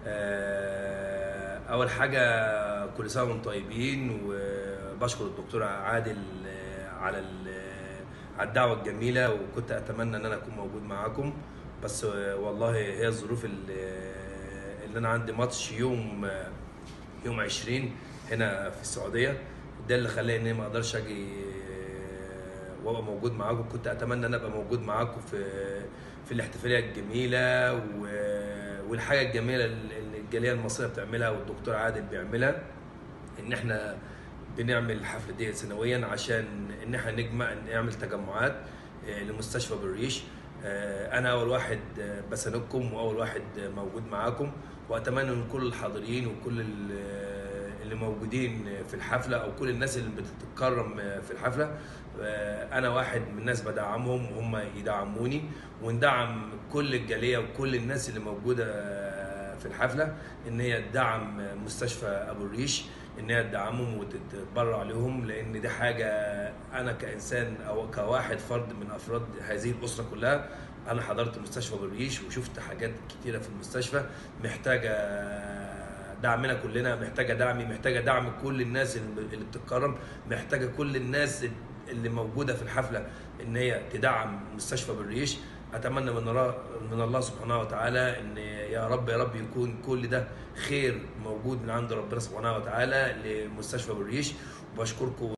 آه، اول حاجه كل سنه وانتم طيبين وبشكر الدكتور عادل آه، على ال- على الدعوه الجميله وكنت اتمنى ان انا اكون موجود معاكم بس آه، والله هي الظروف اللي اللي انا عندي ماتش يوم آه، يوم 20 هنا في السعوديه ده اللي خلاني اني ما اقدرش اجي آه، وابقى موجود معاكم كنت اتمنى ان ابقى موجود معاكم في في الاحتفاليه الجميله و- والحاجه الجميله اللي الجاليه المصريه بتعملها والدكتور عادل بيعملها ان احنا بنعمل الحفله دي سنويا عشان ان احنا نجمع نعمل تجمعات آه، لمستشفى بالريش آه، انا اول واحد آه، بساندكم واول واحد آه، موجود معاكم واتمنى من كل الحاضرين وكل ال- اللي موجودين في الحفله او كل الناس اللي بتتكرم في الحفله آه، انا واحد من الناس بدعمهم وهم يدعموني وندعم كل الجاليه وكل الناس اللي موجوده في الحفله ان هي تدعم مستشفى ابو الريش ان هي تدعمهم وتتبرع لهم لان دي حاجه انا كانسان او كواحد فرد من افراد هذه الاسره كلها انا حضرت مستشفى ابو الريش وشفت حاجات كتيره في المستشفى محتاجه دعمنا كلنا محتاجه دعمي محتاجه دعم كل الناس اللي اللي بتتكرم محتاجه كل الناس اللي موجوده في الحفله ان هي تدعم مستشفى بالريش اتمنى من الله من الله سبحانه وتعالى ان يا رب يا رب يكون كل ده خير موجود من عند ربنا سبحانه وتعالى لمستشفى بالريش وبشكركم